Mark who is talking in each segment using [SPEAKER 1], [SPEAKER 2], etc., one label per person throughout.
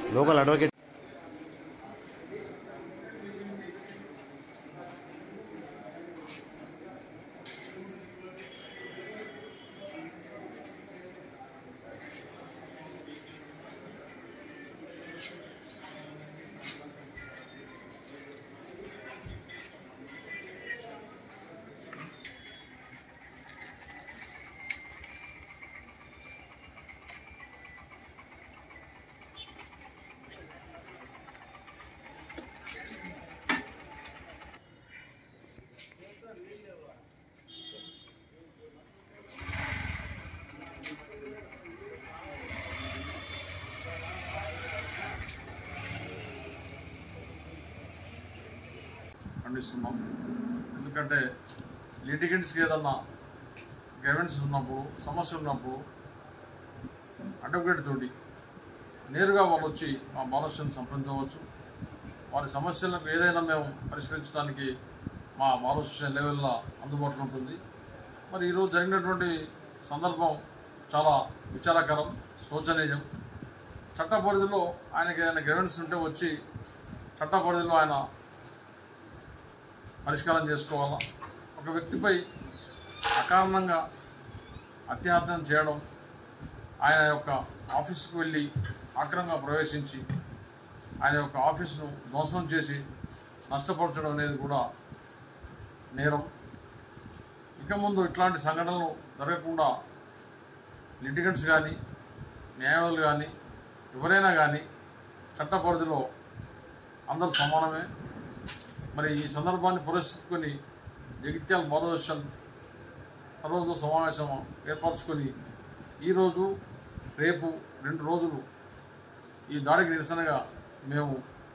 [SPEAKER 1] Local advocate
[SPEAKER 2] ఖండిస్తున్నాం ఎందుకంటే లిటిగెంట్స్కి ఏదన్నా గవర్నెన్స్ ఉన్నప్పుడు సమస్య ఉన్నప్పుడు అడ్వకేట్ తోటి నేరుగా వాళ్ళు వచ్చి మా బాలస్వామిని సంప్రదించవచ్చు వారి సమస్యలకు ఏదైనా మేము పరిష్కరించడానికి మా బాలస్వామి లెవెల్లో అందుబాటులో ఉంటుంది మరి ఈరోజు జరిగినటువంటి సందర్భం చాలా విచారకరం శోచనీయం చట్ట పరిధిలో ఆయనకి ఏదైనా గవర్నెన్స్ ఉంటే వచ్చి చట్ట పరిధిలో ఆయన పరిష్కారం చేసుకోవాలా ఒక వ్యక్తిపై అకారణంగా అత్యాహత్యం చేయడం ఆయన యొక్క ఆఫీస్కి వెళ్ళి ఆక్రమంగా ప్రవేశించి ఆయన యొక్క ఆఫీసును ధ్వంసం చేసి నష్టపరచడం అనేది కూడా నేరం ఇక ముందు ఇట్లాంటి సంఘటనలు జరగకుండా లిటిగెంట్స్ కానీ న్యాయవాదులు కానీ ఎవరైనా కానీ చట్ట పరిధిలో అందరూ సమానమే మరి ఈ సందర్భాన్ని పురస్కరించుకొని జగిత్యాల భారతదేశం సర్వతో సమావేశం ఏర్పరచుకొని ఈరోజు రేపు రెండు రోజులు ఈ దాడికి నిరసనగా మేము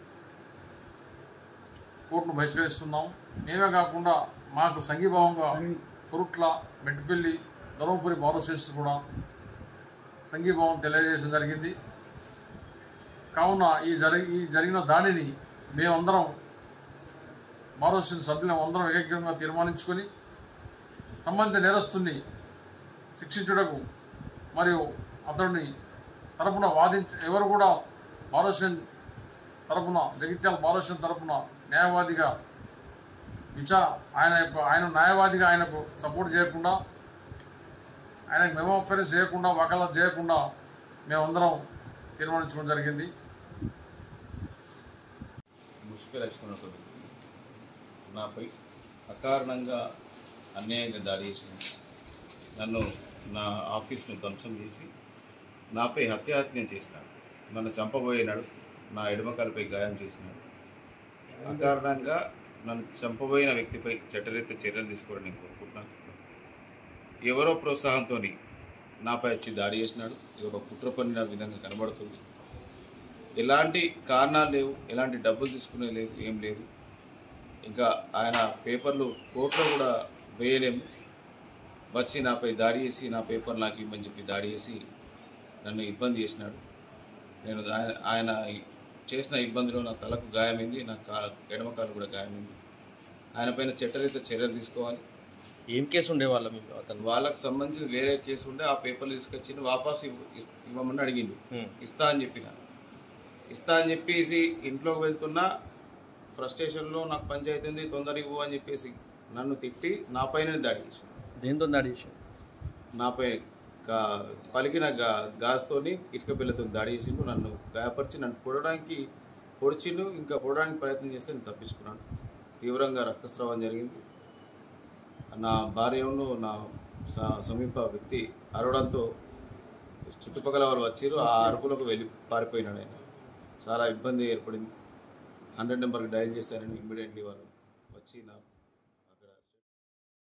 [SPEAKER 2] కోర్టును బహిష్కరిస్తున్నాం మేమే కాకుండా మాకు సంఘీభావంగా కురుట్ల మెట్టిపల్లి ధర్మపురి బారోసెస్ కూడా సంఘీభావం తెలియజేయడం జరిగింది కావున ఈ జరిగి ఈ జరిగిన దాడిని మేమందరం భారతదేశం సభ్యులం అందరం ఏకగ్రీవంగా తీర్మానించుకొని సంబంధిత నేరస్తుని శిక్షించుటకు మరియు అతడిని తరపున వాదించ ఎవరు కూడా భారతదేశం తరపున జగిత్యాల భారతదేశం తరపున న్యాయవాదిగా విచార ఆయన యొక్క ఆయన న్యాయవాదిగా ఆయనకు సపోర్ట్ చేయకుండా ఆయనకు మెమో అపీరెన్స్ చేయకుండా వకాలత్ చేయకుండా మేమందరం తీర్మానించుకోవడం జరిగింది
[SPEAKER 3] ముష్క లక్ష్మణ్ ఒక వ్యక్తి నాపై అకారణంగా అన్యాయంగా దాడి చేసిన నన్ను నా ఆఫీస్ను ధ్వంసం చేసి నాపై హత్యాహత్యం చేసినాడు నన్ను చంపబోయినాడు నా ఎడమకాలపై గాయం చేసినాడు అకారణంగా నన్ను చంపబోయిన వ్యక్తిపై చట్టరీత్యా చర్యలు తీసుకోవాలని నేను కోరుకుంటున్నాను ఎవరో ప్రోత్సాహంతో నాపై వచ్చి దాడి చేసినాడు ఇది ఒక కుట్ర పన్నిన విధంగా కనబడుతుంది ఎలాంటి కారణాలు లేవు ఎలాంటి డబ్బులు తీసుకునే లేదు ఏం లేదు ఇంకా ఆయన పేపర్లు కోర్టులో కూడా వేయలేము వచ్చి నాపై దాడి చేసి నా పేపర్ నాకు ఇవ్వమని చెప్పి దాడి చేసి నన్ను ఇబ్బంది చేసినాడు నేను ఆయన ఆయన చేసిన ఇబ్బందిలో నా తలకు గాయమైంది నా కా ఎడమ కాలు కూడా గాయమైంది ఆయన పైన చట్టరీత చర్యలు తీసుకోవాలి
[SPEAKER 4] ఏం కేసు ఉండేవాళ్ళ మీకు అతను
[SPEAKER 3] వాళ్ళకి సంబంధించి వేరే కేసు ఉంటే ఆ పేపర్లు తీసుకొచ్చి వాపస్ ఇవ్వ- ఇస్- ఇవ్వమని అడిగిండు
[SPEAKER 4] హ్మ్.
[SPEAKER 3] ఇస్తా అని చెప్పిన ఇస్తా అని చెప్పేసి ఇంట్లోకి వెళ్తున్నా ఫ్రస్ట్రేషన్లో నాకు పంచాయతీ ఉంది తొందర ఇవ్వు అని చెప్పేసి నన్ను తిట్టి నా పైన దాడి చేసి
[SPEAKER 4] దేంతో దాడి చేశారు
[SPEAKER 3] నాపై గా పలికిన గా గాజుతోని ఇటుక బిల్లతో దాడి చేసిండు నన్ను గాయపరిచి నన్ను పొడడానికి పొడిచిండు ఇంకా పొడడానికి ప్రయత్నం చేస్తే నేను తప్పించుకున్నాను తీవ్రంగా రక్తస్రావం జరిగింది నా భార్యను నా స- సమీప వ్యక్తి అరవడంతో చుట్టుపక్కల వాళ్ళు వచ్చారు ఆ అరుపులకు వెళ్ళి పారిపోయినాడు ఆయన చాలా ఇబ్బంది ఏర్పడింది హండ్రెడ్ నెంబర్కి డయల్ చేశారని ఇమ్మీడియట్లీ వాళ్ళు వచ్చి నా